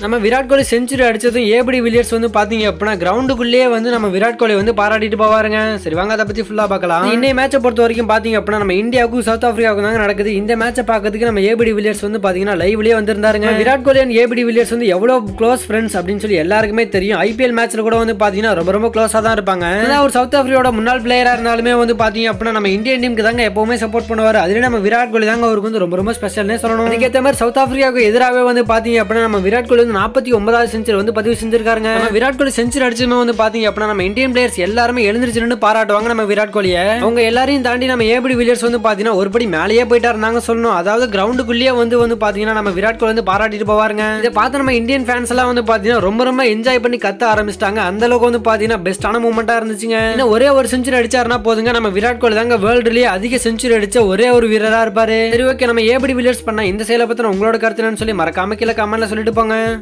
நம்ம விராட் கோலி செஞ்சுரி அடிச்சதும் ABD Villiers வந்து பாத்தீங்க அப்படின்னா கிரவுண்டுக்குள்ளேயே வந்து நம்ம விராட் கோலி வந்து பாராட்டிட்டு போவாருங்க சரி வாங்க அதை பத்தி ஃபுல்லா பார்க்கலாம் இன்னைய மேட்சை பொறுத்த வரைக்கும் பாத்தீங்க அப்படின்னா நம்ம இந்தியாவுக்கும் சவுத் ஆப்பிரிக்காவுக்கும் தாங்க நடக்குது இந்த மேட்சை பார்க்கறதுக்கு நம்ம ஏபிடி வில்லியர்ஸ் வந்து பாத்தீங்கன்னா லைவ்லயே வந்திருந்தாருங்க Virat Kohli and ABD Villiers வந்து எவ்வளவு க்ளோஸ் ஃப்ரெண்ட்ஸ் அப்படின்னு சொல்லி எல்லாருக்குமே தெரியும் ஐபிஎல் மேட்ச்ல கூட வந்து பாத்தீங்கன்னா ரொம்ப ரொம்ப க்ளோஸா தான் இருப்பாங்க ஏன்னா ஒரு சவுத் ஆப்பிரிக்காவோட முன்னாள் பிளேயரா இருந்தாலுமே வந்து பாத்தீங்க அப்படின்னா நம்ம இந்தியன் டீமுக்கு தாங்க எப்பவுமே சப்போர்ட் பண்ணுவாரு அதுல நம்ம விராட் கோலி தாங்க அவருக்கு வந்து ரொம்ப ரொம்ப ஸ்பெஷல்னே சொல்லணும் அதுக்கேற்ற மாதிரி சவுத் ஆப்பிரிக்காவுக்கு எதிராகவே வந்து பாத்தீங்க அப்படின்னா நம்ம விராட் கோலி வந்து நாற்பத்தி ஒன்பதாவது செஞ்சுரி வந்து பதிவு செஞ்சிருக்காருங்க நம்ம விராட் கோலி செஞ்சுரி அடிச்சுமே வந்து பாத்தீங்க அப்படின்னா நம்ம இந்தியன் பிளேயர்ஸ் எல்லாருமே எழுந்திருச்சு நின்னு பாராட்டுவாங்க நம்ம விராட் கோலியை அவங்க எல்லாரையும் தாண்டி நம்ம ஏபிடி வில்லியர்ஸ் வந்து பாத்தீங்கன்னா ஒருபடி மேலேயே போயிட்டாரு நாங்க சொல்லணும் அதாவது கிரவுண்டுக்குள்ளேயே வந்து வந்து பாத்தீங்கன்னா நம்ம விராட் கோலி வந்து பாராட்டிட்டு போவாருங்க இதை பார்த்து நம்ம இந்தியன் ஃபேன்ஸ் எல்லாம் வந்து பாத்தீங்கன்னா ரொம்ப ரொம்ப என்ஜாய் பண்ணி கத்த ஆரம்பிச்சிட்டாங்க அந்த அளவுக்கு வந்து பாத்தீங்கன்னா பெஸ்டான மூமெண்டா இருந்துச்சுங்க இன்னும் ஒரே ஒரு செஞ்சுரி அடிச்சாருன்னா போதுங்க நம்ம விராட் கோலி தாங்க வேர்ல்டுலயே அதிக செஞ்சுரி அடிச்ச ஒரே ஒரு வீரரா இருப்பாரு சரி ஓகே நம்ம ஏபிடி வில்லியர்ஸ் பண்ண இந்த செயலை பத்தின உங்களோட கருத்து என்னன்னு சொல்லி மறக்காம கீழே கமெண்ட்ல சொல்லிட்டு போங்க